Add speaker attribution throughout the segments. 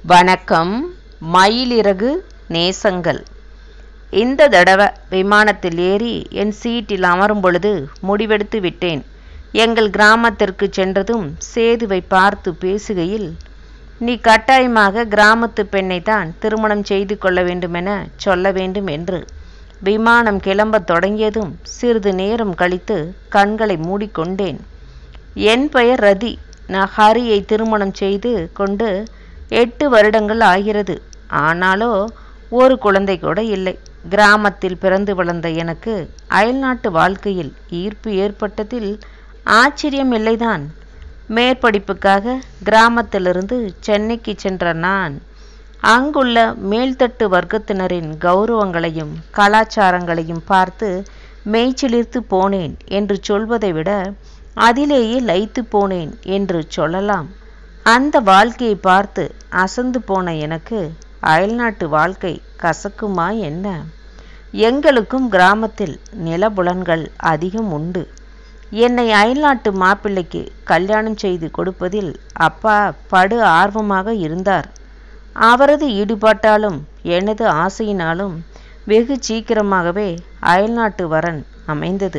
Speaker 1: வணக்கம் மயிலிறகு நேசங்கள் இந்த தடவை விமானத்தில் ஏறி என் சீட்டில் அமரும் பொழுது முடிவெடுத்து விட்டேன் எங்கள் கிராமத்திற்கு சென்றதும் சேதுவை பார்த்து பேசுகையில் நீ கட்டாயமாக கிராமத்து பெண்ணை தான் திருமணம் செய்து கொள்ள வேண்டுமென சொல்ல வேண்டும் என்று விமானம் கிளம்பத் தொடங்கியதும் சிறிது நேரம் கழித்து கண்களை மூடிக்கொண்டேன் என் பெயர் ரதி நான் ஹரியை திருமணம் செய்து கொண்டு எட்டு வருடங்கள் ஆகிறது ஆனாலோ ஒரு குழந்தை கூட இல்லை கிராமத்தில் பிறந்து வளர்ந்த எனக்கு அயல்நாட்டு வாழ்க்கையில் ஈர்ப்பு ஏற்பட்டதில் ஆச்சரியம் இல்லைதான் மேற்படிப்புக்காக கிராமத்திலிருந்து சென்னைக்கு சென்ற நான் அங்குள்ள மேல்தட்டு வர்க்கத்தினரின் கௌரவங்களையும் கலாச்சாரங்களையும் பார்த்து மெய்ச்சிலிர்த்து போனேன் என்று சொல்வதை விட அதிலேயே லயித்து போனேன் என்று சொல்லலாம் அந்த வாழ்க்கையை பார்த்து அசந்து போன எனக்கு அயல்நாட்டு வாழ்க்கை கசக்குமா என்ன எங்களுக்கும் கிராமத்தில் நிலபுலன்கள் அதிகம் உண்டு என்னை அயல்நாட்டு மாப்பிள்ளைக்கு கல்யாணம் செய்து கொடுப்பதில் அப்பா படு ஆர்வமாக இருந்தார் அவரது ஈடுபாட்டாலும் எனது ஆசையினாலும் வெகு சீக்கிரமாகவே அயல்நாட்டு வரன் அமைந்தது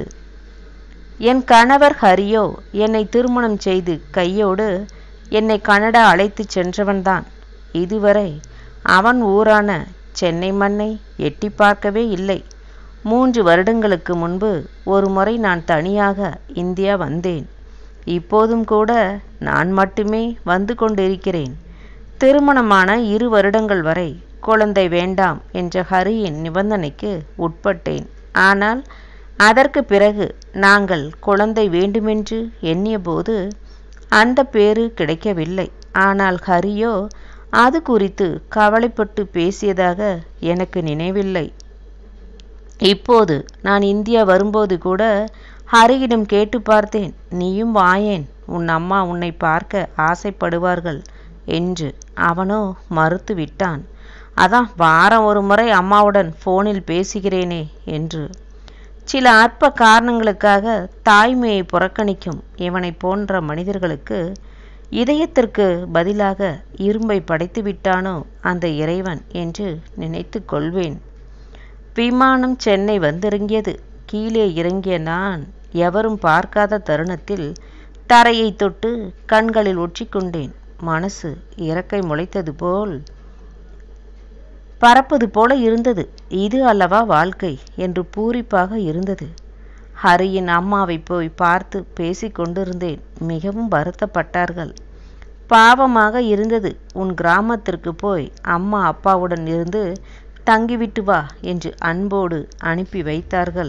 Speaker 1: என் கணவர் ஹரியோ என்னை திருமணம் செய்து கையோடு என்னை கனடா அழைத்துச் சென்றவன்தான் இதுவரை அவன் ஊரான சென்னை மண்ணை எட்டி பார்க்கவே இல்லை மூன்று வருடங்களுக்கு முன்பு ஒரு முறை நான் தனியாக இந்தியா வந்தேன் இப்போதும் கூட நான் மட்டுமே வந்து கொண்டிருக்கிறேன் திருமணமான இரு வருடங்கள் வரை குழந்தை வேண்டாம் என்ற ஹரியின் நிபந்தனைக்கு உட்பட்டேன் ஆனால் அதற்கு பிறகு நாங்கள் குழந்தை வேண்டுமென்று எண்ணியபோது அந்த பேரு கிடைக்கவில்லை ஆனால் ஹரியோ அது குறித்து கவலைப்பட்டு பேசியதாக எனக்கு நினைவில்லை இப்போது நான் இந்தியா வரும்போது கூட ஹரியிடம் கேட்டு பார்த்தேன் நீயும் வாயேன் உன் அம்மா உன்னை பார்க்க ஆசைப்படுவார்கள் என்று அவனோ மறுத்து விட்டான் அதான் வாரம் ஒரு முறை அம்மாவுடன் ஃபோனில் பேசுகிறேனே என்று சில அற்ப காரணங்களுக்காக தாய்மையை புறக்கணிக்கும் இவனை போன்ற மனிதர்களுக்கு இதயத்திற்கு பதிலாக இரும்பை படைத்து விட்டானோ அந்த இறைவன் என்று நினைத்து கொள்வேன் விமானம் சென்னை வந்திறங்கியது கீழே இறங்கிய நான் எவரும் பார்க்காத தருணத்தில் தரையை தொட்டு கண்களில் ஒற்றிக்கொண்டேன் மனசு இறக்கை முளைத்தது போல் பறப்பது போல இருந்தது இது அல்லவா வாழ்க்கை என்று பூரிப்பாக இருந்தது ஹரியின் அம்மாவை போய் பார்த்து பேசிக் கொண்டிருந்தேன் மிகவும் வருத்தப்பட்டார்கள் பாவமாக இருந்தது உன் கிராமத்திற்கு போய் அம்மா அப்பாவுடன் இருந்து தங்கிவிட்டு வா என்று அன்போடு அனுப்பி வைத்தார்கள்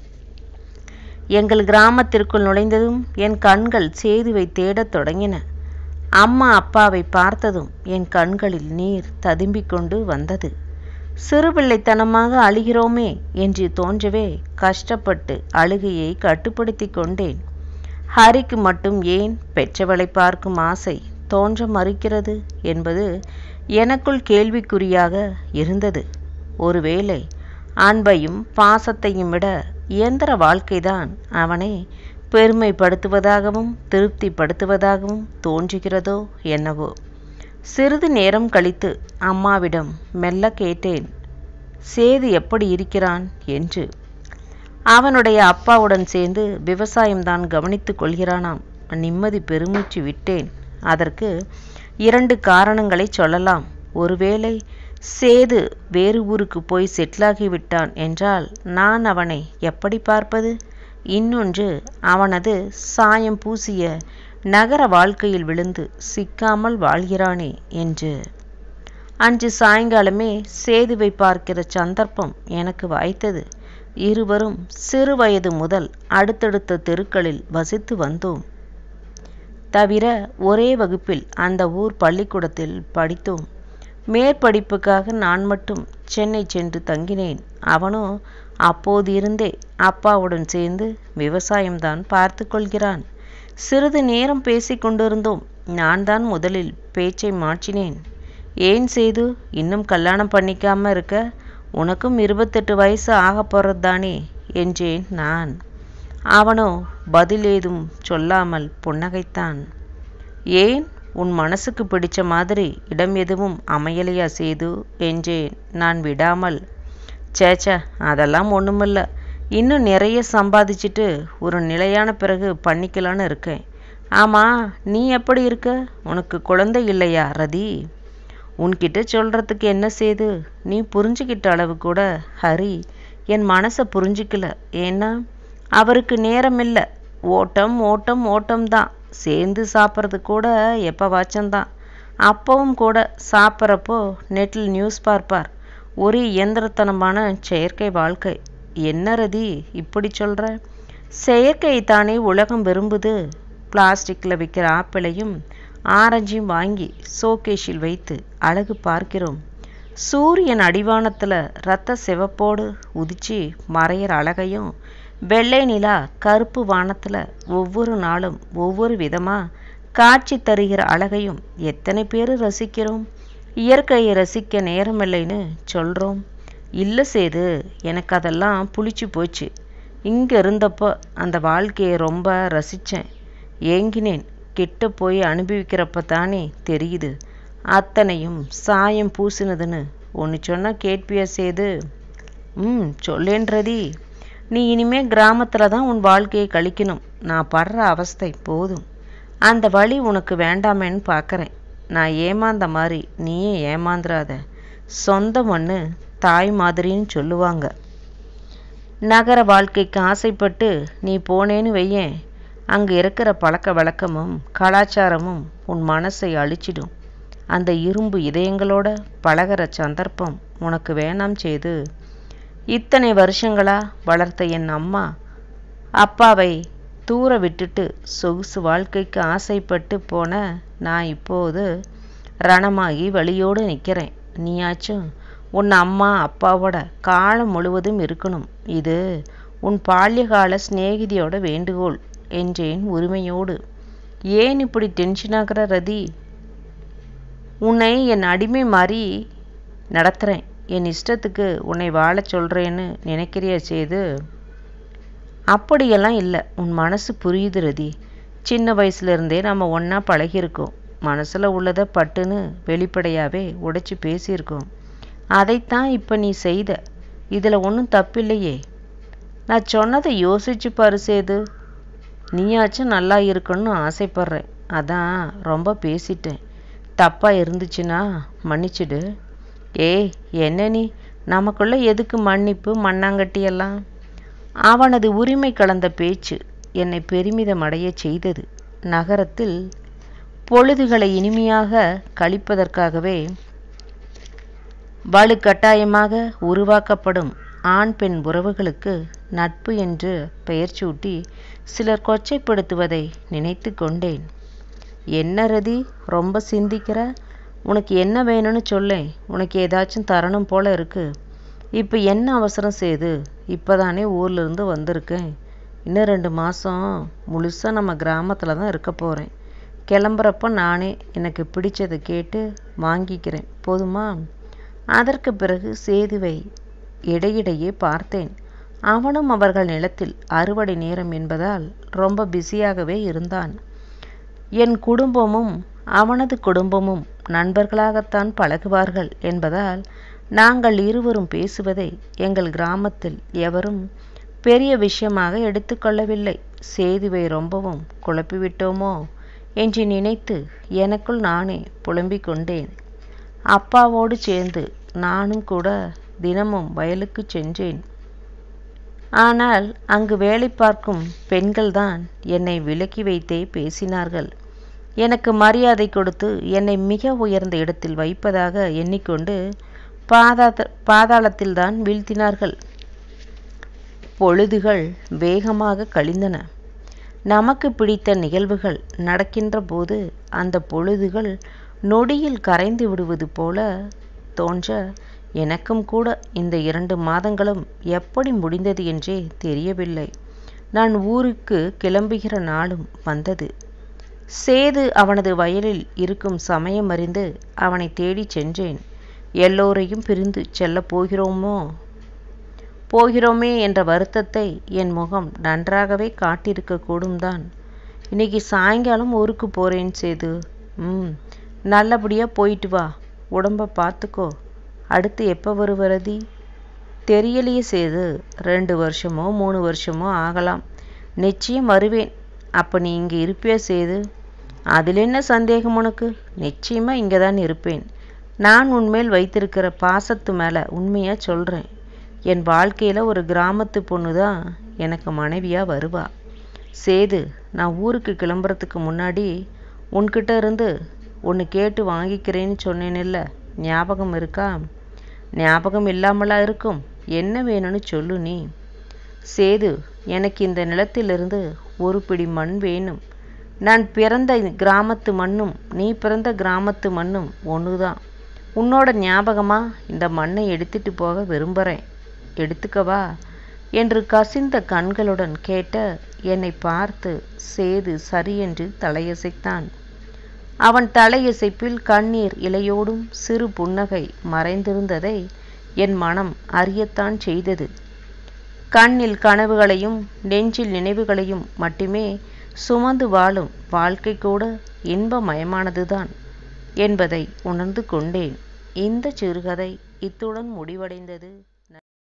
Speaker 1: எங்கள் கிராமத்திற்குள் நுழைந்ததும் என் கண்கள் சேதுவை தேடத் தொடங்கின அம்மா அப்பாவை பார்த்ததும் என் கண்களில் நீர் ததும்பிக் கொண்டு வந்தது சிறுபிள்ளைத்தனமாக அழுகிறோமே என்று தோன்றவே கஷ்டப்பட்டு அழுகையை கட்டுப்படுத்தி கொண்டேன் ஹரிக்கு மட்டும் ஏன் பெற்றவளை பார்க்கும் ஆசை தோன்ற மறுக்கிறது என்பது எனக்குள் கேள்விக்குறியாக இருந்தது ஒருவேளை அன்பையும் பாசத்தையும் விட இயந்திர வாழ்க்கைதான் அவனை பெருமைப்படுத்துவதாகவும் திருப்திப்படுத்துவதாகவும் தோன்றுகிறதோ என்னவோ சிறிது நேரம் கழித்து அம்மாவிடம் மெல்ல கேட்டேன் சேது எப்படி இருக்கிறான் என்று அவனுடைய அப்பாவுடன் சேர்ந்து விவசாயம்தான் கவனித்துக் கொள்கிறானாம் நிம்மதி பெருமூச்சு விட்டேன் அதற்கு இரண்டு காரணங்களை சொல்லலாம் ஒருவேளை சேது வேறு ஊருக்கு போய் செட்டிலாகிவிட்டான் என்றால் நான் அவனை எப்படி பார்ப்பது இன்னொன்று அவனது சாயம் பூசிய நகர வாழ்க்கையில் விழுந்து சிக்காமல் வாழ்கிறானே என்று அன்று சாயங்காலமே சேதுவை பார்க்கிற சந்தர்ப்பம் எனக்கு வாய்த்தது இருவரும் சிறு வயது முதல் அடுத்தடுத்த தெருக்களில் வசித்து வந்தோம் தவிர ஒரே வகுப்பில் அந்த ஊர் பள்ளிக்கூடத்தில் படித்தோம் மேற்படிப்புக்காக நான் மட்டும் சென்னை சென்று தங்கினேன் அவனோ அப்போது இருந்தே அப்பாவுடன் சேர்ந்து விவசாயம்தான் பார்த்து கொள்கிறான் சிறிது நேரம் பேசிக் கொண்டிருந்தோம் நான் தான் முதலில் பேச்சை மாற்றினேன் ஏன் செய்து இன்னும் கல்யாணம் பண்ணிக்காம இருக்க உனக்கும் இருபத்தெட்டு வயசு ஆக போறது தானே என்றேன் நான் அவனோ பதில் ஏதும் சொல்லாமல் புன்னகைத்தான் ஏன் உன் மனசுக்கு பிடிச்ச மாதிரி இடம் எதுவும் அமையலையா சேது என்றேன் நான் விடாமல் சேச்சே அதெல்லாம் ஒன்றுமில்ல இன்னும் நிறைய சம்பாதிச்சுட்டு ஒரு நிலையான பிறகு பண்ணிக்கலான்னு இருக்கேன் ஆமாம் நீ எப்படி இருக்க உனக்கு குழந்தை இல்லையா ரதி உன்கிட்ட சொல்கிறதுக்கு என்ன செய்து நீ புரிஞ்சுக்கிட்ட அளவு கூட ஹரி என் மனசை புரிஞ்சிக்கல ஏன்னா அவருக்கு நேரம் இல்லை ஓட்டம் ஓட்டம் ஓட்டம் தான் சேர்ந்து சாப்பிட்றது கூட எப்போ வாச்சந்தான் அப்பவும் கூட சாப்பிட்றப்போ நெட்டில் நியூஸ் பார்ப்பார் ஒரு இயந்திரத்தனமான செயற்கை வாழ்க்கை என்ன ரதி இப்படி சொல்கிற செயற்கை தானே உலகம் விரும்புது பிளாஸ்டிக்கில் விற்கிற ஆப்பிளையும் ஆரஞ்சையும் வாங்கி சோகேஷில் வைத்து அழகு பார்க்கிறோம் சூரியன் அடிவானத்தில் இரத்த சிவப்போடு உதிச்சு மறையிற அழகையும் வெள்ளை நிலா கருப்பு வானத்தில் ஒவ்வொரு நாளும் ஒவ்வொரு விதமாக காட்சி தருகிற அழகையும் எத்தனை பேர் ரசிக்கிறோம் இயற்கையை ரசிக்க நேரமில்லைன்னு சொல்கிறோம் இல்லை சேது எனக்கு அதெல்லாம் புளிச்சு போச்சு இங்கே இருந்தப்போ அந்த வாழ்க்கையை ரொம்ப ரசித்தேன் ஏங்கினேன் கிட்ட போய் அனுபவிக்கிறப்ப தானே தெரியுது அத்தனையும் சாயம் பூசினதுன்னு ஒன்று சொன்னால் கேட்பியா சேது ம் சொல்லேன்றதி நீ இனிமே கிராமத்தில் தான் உன் வாழ்க்கையை கழிக்கணும் நான் படுற அவஸ்தை போதும் அந்த வழி உனக்கு வேண்டாமேன்னு பார்க்குறேன் நான் ஏமாந்த மாதிரி நீயே ஏமாந்துராத சொந்த மண்ணு தாய் மாதிரின்னு சொல்லுவாங்க நகர வாழ்க்கைக்கு ஆசைப்பட்டு நீ போனேன்னு வையேன் அங்கே இருக்கிற பழக்க வழக்கமும் கலாச்சாரமும் உன் மனசை அழிச்சிடும் அந்த இரும்பு இதயங்களோட பழகிற சந்தர்ப்பம் உனக்கு வேணாம் செய்து இத்தனை வருஷங்களா வளர்த்த என் அம்மா அப்பாவை தூர விட்டுட்டு சொகுசு வாழ்க்கைக்கு ஆசைப்பட்டு போன நான் இப்போது ரணமாகி வழியோடு நிற்கிறேன் நீயாச்சும் உன் அம்மா அப்பாவோட காலம் முழுவதும் இருக்கணும் இது உன் பால்யகால சிநேகிதியோட வேண்டுகோள் என்றேன் உரிமையோடு ஏன் இப்படி டென்ஷன் ஆகிற ரதி உன்னை என் அடிமை மாதிரி நடத்துகிறேன் என் இஷ்டத்துக்கு உன்னை வாழச் சொல்கிறேன்னு நினைக்கிறியா செய்து அப்படியெல்லாம் இல்லை உன் மனசு புரியுது ரதி சின்ன வயசுலேருந்தே நம்ம ஒன்றா பழகியிருக்கோம் மனசில் உள்ளதை பட்டுன்னு வெளிப்படையாகவே உடைச்சி பேசியிருக்கோம் அதைத்தான் இப்போ நீ செய்த இதில் ஒன்றும் தப்பில்லையே நான் சொன்னதை யோசிச்சு பாரு சேது நீயாச்சும் நல்லா இருக்கணும்னு ஆசைப்பட்றேன் அதான் ரொம்ப பேசிட்டேன் தப்பாக இருந்துச்சுன்னா மன்னிச்சிடு ஏய் என்ன நீ நமக்குள்ள எதுக்கு மன்னிப்பு மண்ணாங்கட்டி எல்லாம் அவனது உரிமை கலந்த பேச்சு என்னை பெருமிதமடைய செய்தது நகரத்தில் பொழுதுகளை இனிமையாக கழிப்பதற்காகவே வலுக்கட்டாயமாக உருவாக்கப்படும் ஆண் பெண் உறவுகளுக்கு நட்பு என்று பெயர் சூட்டி சிலர் கொச்சைப்படுத்துவதை நினைத்து கொண்டேன் என்ன ரதி ரொம்ப சிந்திக்கிற உனக்கு என்ன வேணும்னு சொல்லேன் உனக்கு ஏதாச்சும் தரணும் போல இருக்கு இப்போ என்ன அவசரம் செய்து இப்போ தானே ஊர்லேருந்து வந்திருக்கேன் இன்னும் ரெண்டு மாதம் முழுசாக நம்ம கிராமத்தில் தான் இருக்க போகிறேன் கிளம்புறப்ப நானே எனக்கு பிடிச்சதை கேட்டு வாங்கிக்கிறேன் போதுமா அதற்கு பிறகு சேதுவை இடையிடையே பார்த்தேன் அவனும் அவர்கள் நிலத்தில் அறுவடை நேரம் என்பதால் ரொம்ப பிஸியாகவே இருந்தான் என் குடும்பமும் அவனது குடும்பமும் நண்பர்களாகத்தான் பழகுவார்கள் என்பதால் நாங்கள் இருவரும் பேசுவதை எங்கள் கிராமத்தில் எவரும் பெரிய விஷயமாக எடுத்துக்கொள்ளவில்லை சேதுவை ரொம்பவும் குழப்பிவிட்டோமோ என்று நினைத்து எனக்குள் நானே புலம்பிக் கொண்டேன் அப்பாவோடு சேர்ந்து நானும் கூட தினமும் வயலுக்கு சென்றேன் ஆனால் அங்கு வேலை பார்க்கும் பெண்கள்தான் என்னை விலக்கி வைத்தே பேசினார்கள் எனக்கு மரியாதை கொடுத்து என்னை மிக உயர்ந்த இடத்தில் வைப்பதாக எண்ணிக்கொண்டு பாதாத பாதாளத்தில்தான் வீழ்த்தினார்கள் பொழுதுகள் வேகமாக கழிந்தன நமக்கு பிடித்த நிகழ்வுகள் நடக்கின்ற போது அந்த பொழுதுகள் நொடியில் கரைந்து விடுவது போல தோன்ற எனக்கும் கூட இந்த இரண்டு மாதங்களும் எப்படி முடிந்தது என்றே தெரியவில்லை நான் ஊருக்கு கிளம்புகிற நாளும் வந்தது சேது அவனது வயலில் இருக்கும் சமயம் அறிந்து அவனை தேடிச் சென்றேன் எல்லோரையும் பிரிந்து செல்லப் போகிறோமோ போகிறோமே என்ற வருத்தத்தை என் முகம் நன்றாகவே காட்டியிருக்க கூடும் தான் இன்னைக்கு சாயங்காலம் ஊருக்கு போகிறேன் சேது ம் நல்லபடியாக போயிட்டு வா உடம்ப பார்த்துக்கோ அடுத்து எப்போ வருவரதி தெரியலையே சேது ரெண்டு வருஷமோ மூணு வருஷமோ ஆகலாம் நிச்சயம் வருவேன் அப்போ நீ இங்கே இருப்பியா சேது அதில் என்ன சந்தேகம் உனக்கு நிச்சயமாக இங்கே தான் இருப்பேன் நான் உன்மேல் வைத்திருக்கிற பாசத்து மேலே உண்மையாக சொல்கிறேன் என் வாழ்க்கையில் ஒரு கிராமத்து பொண்ணு தான் எனக்கு மனைவியாக வருவா சேது நான் ஊருக்கு கிளம்புறதுக்கு முன்னாடி உன்கிட்ட இருந்து ஒன்று கேட்டு வாங்கிக்கிறேன்னு சொன்னேனில்ல ஞாபகம் இருக்கா ஞாபகம் இல்லாமலா இருக்கும் என்ன வேணும்னு சொல்லு நீ சேது எனக்கு இந்த நிலத்திலிருந்து ஒரு பிடி மண் வேணும் நான் பிறந்த கிராமத்து மண்ணும் நீ பிறந்த கிராமத்து மண்ணும் ஒன்று தான் உன்னோட ஞாபகமாக இந்த மண்ணை எடுத்துட்டு போக விரும்புகிறேன் எடுத்துக்கவா என்று கசிந்த கண்களுடன் கேட்ட என்னை பார்த்து சேது சரியென்று தலையசைத்தான் அவன் தலையசைப்பில் கண்ணீர் இலையோடும் சிறு புன்னகை மறைந்திருந்ததை என் மனம் அறியத்தான் செய்தது கண்ணில் கனவுகளையும் நெஞ்சில் நினைவுகளையும் மட்டுமே சுமந்து வாழும் வாழ்க்கை கூட இன்பமயமானதுதான் என்பதை உணர்ந்து கொண்டேன் இந்த சிறுகதை இத்துடன் முடிவடைந்தது